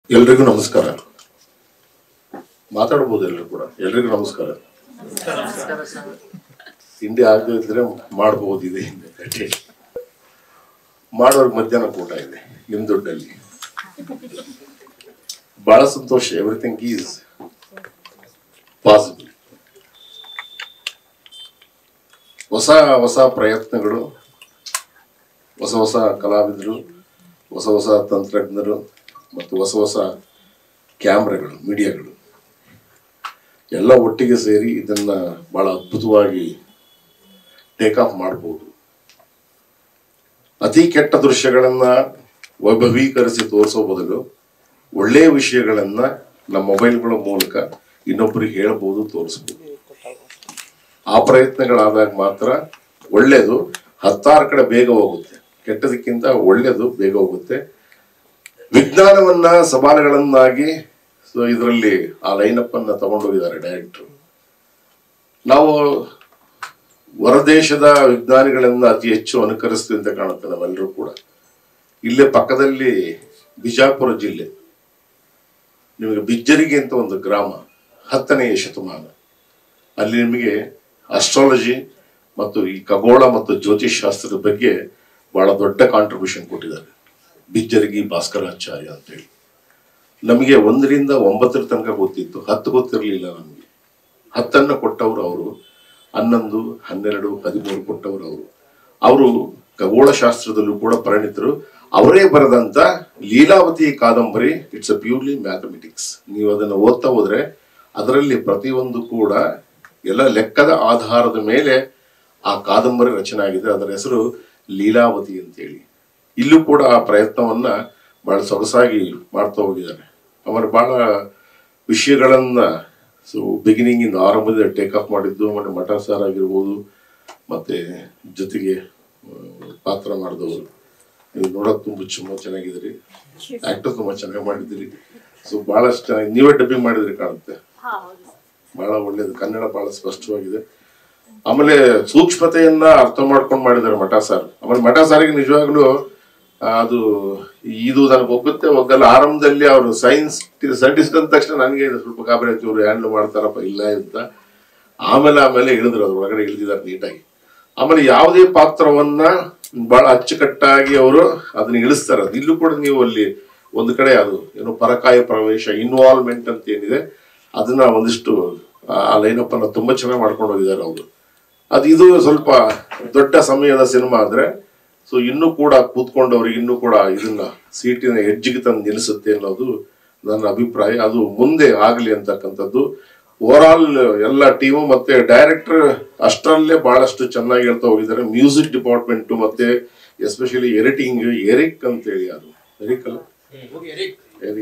ಎಲ್ರಿಗೂ ನಮಸ್ಕಾರ ಮಾತಾಡ್ಬೋದು ಎಲ್ಲರೂ ಕೂಡ ಎಲ್ರಿಗೂ ನಮಸ್ಕಾರ ತಿಂಡಿ ಆಗದೆ ಇದ್ರೆ ಮಾಡ್ಬೋದು ಇದೆ ಹಿಂದೆ ಮಾಡೋರ್ಗೆ ಮಧ್ಯಾಹ್ನ ಊಟ ಇದೆ ನಿಮ್ ದುಡ್ಡಲ್ಲಿ ಬಹಳ ಸಂತೋಷ ಎವ್ರಿಥಿಂಗ್ ಈಸ್ ಪಾಸಿಬಲ್ ಹೊಸ ಹೊಸ ಪ್ರಯತ್ನಗಳು ಹೊಸ ಹೊಸ ಕಲಾವಿದರು ಹೊಸ ಹೊಸ ತಂತ್ರಜ್ಞರು ಮತ್ತು ಹೊಸ ಹೊಸ ಕ್ಯಾಮ್ರಾಗಳು ಮೀಡಿಯಾಗಳು ಎಲ್ಲ ಒಟ್ಟಿಗೆ ಸೇರಿ ಇದನ್ನ ಬಹಳ ಅದ್ಭುತವಾಗಿ ಟೇಕ್ ಆಫ್ ಮಾಡಬಹುದು ಅತಿ ಕೆಟ್ಟ ದೃಶ್ಯಗಳನ್ನ ವೈಭವೀಕರಿಸಿ ತೋರಿಸೋ ಬದಲು ಒಳ್ಳೆಯ ವಿಷಯಗಳನ್ನ ನಮ್ಮ ಮೊಬೈಲ್ಗಳ ಮೂಲಕ ಇನ್ನೊಬ್ಬರಿಗೆ ಹೇಳಬಹುದು ತೋರಿಸಬಹುದು ಆ ಪ್ರಯತ್ನಗಳಾದಾಗ ಮಾತ್ರ ಒಳ್ಳೇದು ಹತ್ತಾರು ಕಡೆ ಬೇಗ ಹೋಗುತ್ತೆ ಕೆಟ್ಟದಕ್ಕಿಂತ ಒಳ್ಳೇದು ಬೇಗ ಹೋಗುತ್ತೆ ವಿಜ್ಞಾನವನ್ನ ಸವಾಲುಗಳನ್ನಾಗಿ ಸೊ ಇದರಲ್ಲಿ ಆ ಲೈನಪ್ ಅನ್ನ ತಗೊಂಡೋಗಿದ್ದಾರೆ ಡೈರೆಕ್ಟರ್ ನಾವು ಹೊರದೇಶದ ವಿಜ್ಞಾನಿಗಳನ್ನ ಅತಿ ಹೆಚ್ಚು ಅನುಕರಿಸ್ತೀವಿ ಅಂತ ಕಾಣುತ್ತೆ ನಾವೆಲ್ಲರೂ ಕೂಡ ಇಲ್ಲೇ ಪಕ್ಕದಲ್ಲಿ ಬಿಜಾಪುರ ಜಿಲ್ಲೆ ನಿಮಗೆ ಬಿಜ್ಜರಿಗೆ ಅಂತ ಒಂದು ಗ್ರಾಮ ಹತ್ತನೆಯ ಶತಮಾನ ಅಲ್ಲಿ ನಿಮಗೆ ಅಸ್ಟ್ರಾಲಜಿ ಮತ್ತು ಈ ಖಗೋಳ ಮತ್ತು ಜ್ಯೋತಿಷ್ ಶಾಸ್ತ್ರದ ಬಗ್ಗೆ ಬಹಳ ದೊಡ್ಡ ಕಾಂಟ್ರಿಬ್ಯೂಷನ್ ಕೊಟ್ಟಿದ್ದಾರೆ ಬಿಜ್ಜರಗಿ ಭಾಸ್ಕರಾಚಾರ್ಯ ಅಂತೇಳಿ ನಮಗೆ ಒಂದರಿಂದ ಒಂಬತ್ತರ ತನಕ ಗೊತ್ತಿತ್ತು ಹತ್ತು ಗೊತ್ತಿರಲಿಲ್ಲ ನಮಗೆ ಹತ್ತನ್ನು ಕೊಟ್ಟವರು ಅವರು ಹನ್ನೊಂದು ಹನ್ನೆರಡು ಹದಿಮೂರು ಕೊಟ್ಟವರು ಅವರು ಅವರು ಖಗೋಳಶಾಸ್ತ್ರದಲ್ಲೂ ಕೂಡ ಪರಿಣಿತರು ಅವರೇ ಬರೆದಂತ ಲೀಲಾವತಿ ಕಾದಂಬರಿ ಇಟ್ಸ್ ಅ ಪ್ಯೂರ್ಲಿ ಮ್ಯಾಥಮೆಟಿಕ್ಸ್ ನೀವು ಅದನ್ನು ಓದ್ತಾ ಹೋದ್ರೆ ಅದರಲ್ಲಿ ಪ್ರತಿಯೊಂದು ಕೂಡ ಎಲ್ಲ ಲೆಕ್ಕದ ಆಧಾರದ ಮೇಲೆ ಆ ಕಾದಂಬರಿ ರಚನೆ ಆಗಿದೆ ಅದರ ಹೆಸರು ಲೀಲಾವತಿ ಅಂತೇಳಿ ಇಲ್ಲೂ ಕೂಡ ಆ ಪ್ರಯತ್ನವನ್ನ ಬಹಳ ಸೊಗಸಾಗಿ ಮಾಡ್ತಾ ಹೋಗಿದ್ದಾರೆ ಆಮೇಲೆ ಬಹಳ ವಿಷಯಗಳನ್ನ ಸೊ ಬಿಗಿನಿಂಗ್ ಇಂದ ಆರಂಭದಿಂದ ಟೇಕ್ ಆಫ್ ಮಾಡಿದ್ದು ಆಮೇಲೆ ಮಠ ಸಾರ್ ಆಗಿರ್ಬೋದು ಮತ್ತೆ ಜೊತೆಗೆ ಆ, ಪಾತ್ರ ಮಾಡಿದವರು ನೀವು ನೋಡಕ್ ತುಂಬಾ ತುಂಬಾ ಚೆನ್ನಾಗಿದ್ದೀರಿ ಆಕ್ಟರ್ ತುಂಬಾ ಚೆನ್ನಾಗಿ ಮಾಡಿದ್ದೀರಿ ಸೊ ಬಹಳಷ್ಟು ಚೆನ್ನಾಗಿ ನೀವೇ ಡಬ್ಬಿಂಗ್ ಮಾಡಿದ್ರಿ ಕಾಣುತ್ತೆ ಬಹಳ ಒಳ್ಳೇದು ಕನ್ನಡ ಬಹಳ ಸ್ಪಷ್ಟವಾಗಿದೆ ಆಮೇಲೆ ಸೂಕ್ಷ್ಮತೆಯನ್ನ ಅರ್ಥ ಮಾಡ್ಕೊಂಡು ಮಾಡಿದ್ದಾರೆ ಮಠ ಸಾರ್ ಆಮೇಲೆ ಮಠ ಸಾರಿಗೆ ನಿಜವಾಗ್ಲೂ ಆ, ಅದು ಇದು ನನಗೆ ಒಪ್ಪುತ್ತೆ ಒಗ್ಗಲ್ಲ ಆರಂಭದಲ್ಲಿ ಅವರು ಸೈನ್ಸ್ ಸೈಂಟಿಸ್ಟ್ ಅಂದ ತಕ್ಷಣ ನನಗೆ ಇದು ಸ್ವಲ್ಪ ಗಾಬರಿ ಆಯ್ತು ಇವರು ಹ್ಯಾಂಡಲ್ ಮಾಡ್ತಾರಪ್ಪ ಇಲ್ಲ ಅಂತ ಆಮೇಲೆ ಆಮೇಲೆ ಇಳಿದ್ರು ಅದ್ರ ಒಳಗಡೆ ಇಳಿದಿದ್ದಾರೆ ನೀಟಾಗಿ ಆಮೇಲೆ ಯಾವುದೇ ಪಾತ್ರವನ್ನ ಬಹಳ ಅಚ್ಚುಕಟ್ಟಾಗಿ ಅವರು ಅದನ್ನ ಇಳಿಸ್ತಾರೆ ಅದು ಇಲ್ಲೂ ಕೂಡ ನೀವು ಅಲ್ಲಿ ಒಂದು ಕಡೆ ಅದು ಏನು ಪರಕಾಯ ಪ್ರವೇಶ ಇನ್ವಾಲ್ವ್ಮೆಂಟ್ ಅಂತ ಏನಿದೆ ಅದನ್ನ ಒಂದಿಷ್ಟು ಆ ಲೈನಪ್ ಅನ್ನ ತುಂಬಾ ಚೆನ್ನಾಗಿ ಮಾಡ್ಕೊಂಡು ಹೋಗಿದ್ದಾರೆ ಅವರು ಅದು ಇದು ಸ್ವಲ್ಪ ದೊಡ್ಡ ಸಮಯದ ಸಿನಿಮಾ ಆದ್ರೆ ಸೊ ಇನ್ನೂ ಕೂಡ ಕೂತ್ಕೊಂಡವ್ರಿಗೆ ಇನ್ನೂ ಕೂಡ ಇದನ್ನ ಸೀಟಿನ ಹೆಜ್ಜಿಗೆ ತಂದು ನಿಲ್ಲಿಸುತ್ತೆ ಅನ್ನೋದು ನನ್ನ ಅಭಿಪ್ರಾಯ ಅದು ಮುಂದೆ ಆಗಲಿ ಅಂತಕ್ಕಂಥದ್ದು ಓವರ್ ಆಲ್ ಎಲ್ಲ ಟೀಮು ಮತ್ತೆ ಡೈರೆಕ್ಟರ್ ಅಷ್ಟರಲ್ಲೇ ಬಹಳಷ್ಟು ಚೆನ್ನಾಗಿ ಹೇಳ್ತಾ ಹೋಗಿದ್ದಾರೆ ಮ್ಯೂಸಿಕ್ ಡಿಪಾರ್ಟ್ಮೆಂಟ್ ಮತ್ತೆ ಎಸ್ಪೆಷಲಿ ಎಡಿಟಿಂಗ್ ಎರಿಕ್ ಅಂತೇಳಿ ಅದು ಎರಿಕ್ ಅಲ್ಲ ಎರಿಕ್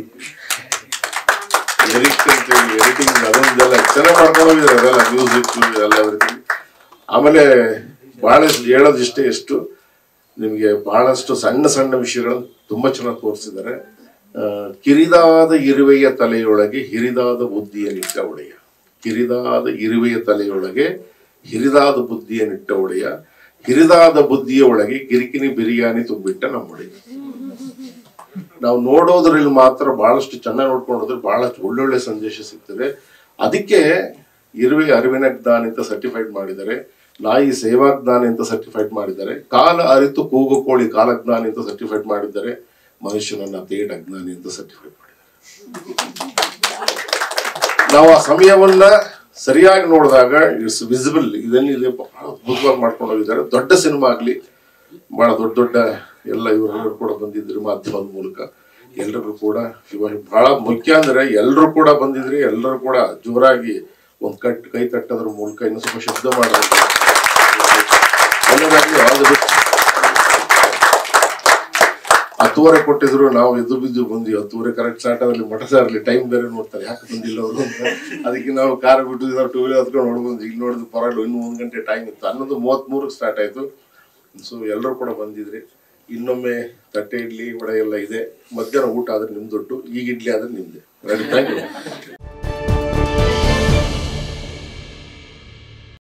ಎರಿಕ್ ಅಂತೇಳಿ ಎಡಿಟಿಂಗ್ ಅದೊಂದೆಲ್ಲ ಚೆನ್ನಾಗಿ ಮಾಡ್ಕೊಂಡು ಹೋಗಿದ್ದಾರೆ ಅದೆಲ್ಲ ಮ್ಯೂಸಿಕ್ ಎಲ್ಲ everything. ಆಮೇಲೆ ಬಹಳಷ್ಟು ಹೇಳೋದಿಷ್ಟೇ ಎಷ್ಟು ನಿಮಗೆ ಬಹಳಷ್ಟು ಸಣ್ಣ ಸಣ್ಣ ವಿಷಯಗಳನ್ನು ತುಂಬಾ ಚೆನ್ನಾಗಿ ತೋರಿಸಿದ್ದಾರೆ ಆ, ಕಿರಿದಾದ ಇರುವೆಯ ತಲೆಯೊಳಗೆ ಹಿರಿದಾದ ಬುದ್ಧಿಯನ್ನಿಟ್ಟ ಒಡೆಯ ಕಿರಿದಾದ ಇರುವೆಯ ತಲೆಯೊಳಗೆ ಹಿರಿದಾದ ಬುದ್ಧಿಯನ್ನಿಟ್ಟ ಒಡೆಯ ಹಿರಿದಾದ ಬುದ್ಧಿಯ ಒಳಗೆ ಗಿರಿಕಿನಿ ಬಿರಿಯಾನಿ ತುಂಬಿಟ್ಟ ನಮ್ಮೊಡೆಯ ನಾವು ನೋಡೋದ್ರಲ್ಲಿ ಮಾತ್ರ ಬಹಳಷ್ಟು ಚೆನ್ನಾಗಿ ನೋಡ್ಕೊಂಡು ಹೋದ್ರೆ ಬಹಳಷ್ಟು ಒಳ್ಳೊಳ್ಳೆ ಸಂದೇಶ ಸಿಗ್ತದೆ ಅದಕ್ಕೆ ಇರುವೆ ಅರಿವಿನ ಜ್ಞಾನಿ ಅಂತ ಸರ್ಟಿಫೈಡ್ ಮಾಡಿದ್ದಾರೆ ನಾಯಿ ಸೇವಾಜ್ಞಾನಿ ಅಂತ ಸರ್ಟಿಫೈಡ್ ಮಾಡಿದ್ದಾರೆ ಕಾಲ ಅರಿತು ಕೂಗು ಕೋಳಿ ಕಾಲಜ್ಞಾನಿ ಅಂತ ಸರ್ಟಿಫೈಡ್ ಮಾಡಿದ್ದಾರೆ ಮನುಷ್ಯನನ್ನ ತೇಡ ಅಜ್ಞಾನಿ ಅಂತ ಸರ್ಟಿಫೈಡ್ ಮಾಡಿದ್ದಾರೆ ನಾವು ಆ ಸಮಯವನ್ನ ಸರಿಯಾಗಿ ನೋಡಿದಾಗ ಇಟ್ಸ್ ವಿಸಿಬಲ್ ಇದನ್ನಿದೆ ಬಹಳ ಅದ್ಭುತವಾಗಿ ಮಾಡ್ಕೊಂಡು ಹೋಗಿದ್ದಾರೆ ದೊಡ್ಡ ಸಿನಿಮಾ ಆಗ್ಲಿ ಬಹಳ ದೊಡ್ಡ ದೊಡ್ಡ ಎಲ್ಲ ಇವರೆಲ್ಲರೂ ಕೂಡ ಬಂದಿದ್ರು ಮಾಧ್ಯಮದ ಮೂಲಕ ಎಲ್ರಿಗೂ ಕೂಡ ಇವಾಗ ಬಹಳ ಮುಖ್ಯ ಅಂದ್ರೆ ಎಲ್ಲರೂ ಕೂಡ ಬಂದಿದ್ರಿ ಎಲ್ಲರೂ ಕೂಡ ಜೋರಾಗಿ ಒಂದ್ ಕಟ್ ಕೈ ತಟ್ಟೋದ್ರ ಮೂಲಕ ಇನ್ನು ಸ್ವಲ್ಪ ಶಬ್ದ ಮಾಡೋದು ಒಳ್ಳೆದಾಗ್ಲಿ all the best. ಹತ್ತುವರೆ ಕೊಟ್ಟಿದ್ರು ನಾವು ಎದ್ದು ಬಿದ್ದು ಬಂದ್ವಿ ಹತ್ತುವರೆ ಕರೆಕ್ಟ್ ಸ್ಟಾರ್ಟ್ ಆದಲ್ಲಿ ಮಠ ಸಾರ್ಲಿ ಟೈಮ್ ಬೇರೆ ನೋಡ್ತಾರೆ ಯಾಕೆ ಬಂದಿಲ್ಲ ಅವರು ಅಂತ ಅದಕ್ಕೆ ನಾವು ಕಾರ್ ಬಿಟ್ಟು ನಾವು ಟೂ ವೀಲರ್ ಹತ್ಕೊಂಡು ನೋಡ್ಬಂದು ಈಗ ನೋಡಿದ್ರು ಪರವಾಗಿಲ್ಲ ಇನ್ನು ಒಂದು ಗಂಟೆ ಟೈಮ್ ಇತ್ತು ಹನ್ನೊಂದು ಮೂವತ್ತ್ಮೂರಕ್ಕೆ ಸ್ಟಾರ್ಟ್ ಆಯ್ತು ಸೊ ಎಲ್ಲರೂ ಕೂಡ ಬಂದಿದ್ರಿ ಇನ್ನೊಮ್ಮೆ ತಟ್ಟೆ ಇಡ್ಲಿ ವಡೆ ಎಲ್ಲ ಇದೆ ಮಧ್ಯಾಹ್ನ ಊಟ ಆದ್ರೆ ನಿಮ್ದು ದೊಡ್ಡು ಈಗ ಇಡ್ಲಿ ಆದ್ರೆ ನಿಮ್ದೆ ಥ್ಯಾಂಕ್ ಯು